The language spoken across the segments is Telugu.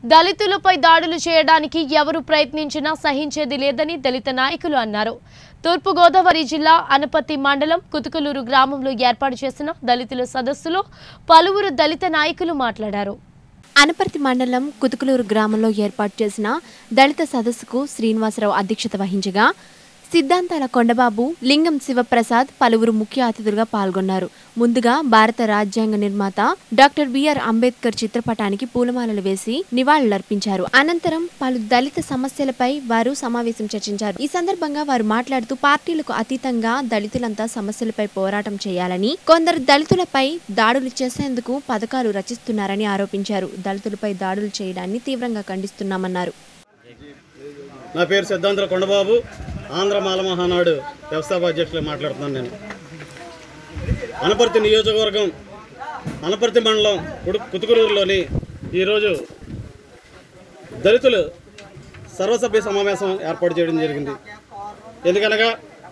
దళితులపై దాడులు చేయడానికి ఎవరు ప్రయత్నించినా సహించేది లేదని దళిత నాయకులు అన్నారు తూర్పుగోదావరి జిల్లా అనపత్తి మండలం కుతుకులూరు గ్రామంలో ఏర్పాటు చేసిన దళితుల సదస్సులో పలువురు దళిత నాయకులు మాట్లాడారు అనపర్తి మండలం కుతుకులూరు గ్రామంలో ఏర్పాటు చేసిన దళిత సదస్సుకు శ్రీనివాసరావు అధ్యక్షత వహించగా సిద్ధాంతాల కొండబాబు లింగం శివప్రసాద్ పలువురు ముఖ్య అతిథులుగా పాల్గొన్నారు ముందుగా భారత రాజ్యాంగ నిర్మాత డాక్టర్ బిఆర్ అంబేద్కర్ చిత్రపటానికి పూలమాలలు వేసి నివాళులర్పించారు అనంతరం పలు దళిత సమస్యలపై వారు సమావేశం చర్చించారు ఈ సందర్భంగా వారు మాట్లాడుతూ పార్టీలకు అతీతంగా దళితులంతా సమస్యలపై పోరాటం చేయాలని కొందరు దళితులపై దాడులు చేసేందుకు పథకాలు రచిస్తున్నారని ఆరోపించారు దళితులపై దాడులు చేయడాన్ని తీవ్రంగా ఖండిస్తున్నామన్నారు నా పేరు సిద్ధాంతుల కొండబాబు ఆంధ్ర మాల మహానాడు వ్యవస్థాపక అధ్యక్షులు మాట్లాడుతున్నాను నేను అనపర్తి నియోజకవర్గం అనపర్తి మండలం కుడు కుతుకులూరులోని ఈరోజు దళితులు సర్వసభ్య సమావేశం ఏర్పాటు చేయడం జరిగింది ఎందుకనగా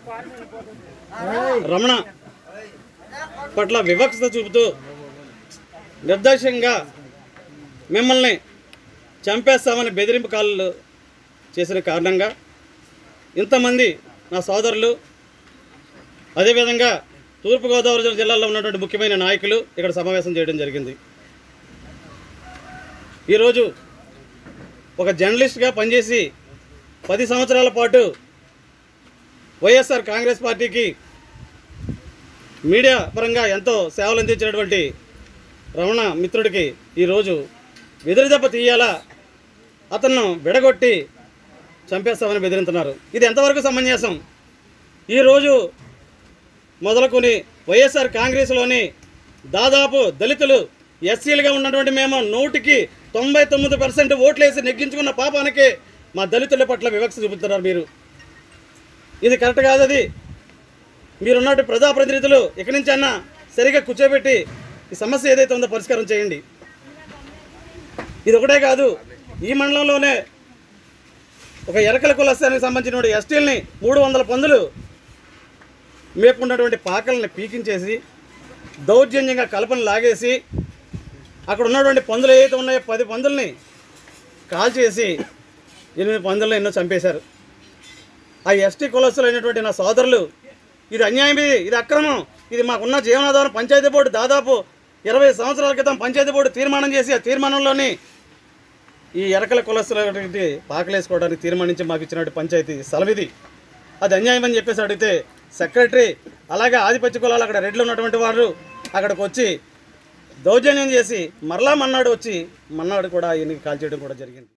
రమణ పట్ల వివక్షత చూపుతూ నిర్దాక్ష్యంగా మిమ్మల్ని చంపేస్తామని బెదిరింపు కాళ్ళు చేసిన కారణంగా ఇంతమంది నా సోదరులు అదేవిధంగా తూర్పుగోదావరి జిల్లాలో ఉన్నటువంటి ముఖ్యమైన నాయకులు ఇక్కడ సమావేశం చేయడం జరిగింది ఈరోజు ఒక జర్నలిస్ట్గా పనిచేసి పది సంవత్సరాల పాటు వైఎస్ఆర్ కాంగ్రెస్ పార్టీకి మీడియా పరంగా ఎంతో సేవలు అందించినటువంటి రమణ మిత్రుడికి ఈరోజు వెదురు దెబ్బ తీయాలా అతను విడగొట్టి చంపేస్తామని బెదిరింతున్నారు ఇది ఎంతవరకు సమంజసం ఈరోజు మొదలుకొని వైఎస్ఆర్ కాంగ్రెస్లోని దాదాపు దళితులు ఎస్సీలుగా ఉన్నటువంటి మేము నూటికి తొంభై తొమ్మిది పర్సెంట్ ఓట్లేసి నెగ్గించుకున్న పాపానికి మా దళితుల పట్ల వివక్ష చూపుతున్నారు మీరు ఇది కరెక్ట్ కాదు అది మీరున్నటువంటి ప్రజాప్రతినిధులు ఇక్కడి నుంచి అన్నా సరిగా కూర్చోబెట్టి ఈ సమస్య ఏదైతే ఉందో పరిష్కారం చేయండి ఇది ఒకటే కాదు ఈ మండలంలోనే ఒక ఎరకల కులస్థానికి సంబంధించిన ఎస్టీల్ని మూడు వందల పందులు మేపుకున్నటువంటి పాకల్ని పీకించేసి దౌర్జన్యంగా కలపను లాగేసి అక్కడ ఉన్నటువంటి పందులు ఏవైతే ఉన్నాయో పది పందుల్ని కాల్చేసి ఎనిమిది పందులను ఎన్నో చంపేశారు ఆ ఎస్టీ కులస్తులు అయినటువంటి నా సోదరులు ఇది అన్యాయం ఇది ఇది అక్రమం ఇది మాకున్న జీవనాధారం పంచాయతీ బోర్డు దాదాపు ఇరవై సంవత్సరాల క్రితం పంచాయతీ బోర్డు తీర్మానం చేసి ఆ తీర్మానంలోని ఈ ఎరకల కులస్తులటువంటి పాకలేసుకోవడానికి తీర్మానించి మాకు ఇచ్చినటువంటి పంచాయతీ సెలవిది అది అన్యాయం అని చెప్పేసి అడిగితే సెక్రటరీ అలాగే ఆదిపత్య కులాలు అక్కడ రెడ్లు ఉన్నటువంటి వారు అక్కడికి వచ్చి దౌర్జన్యం చేసి మరలా మన్నాడు వచ్చి మన్నాడు కూడా ఈయనకి కాల్చేయడం కూడా జరిగింది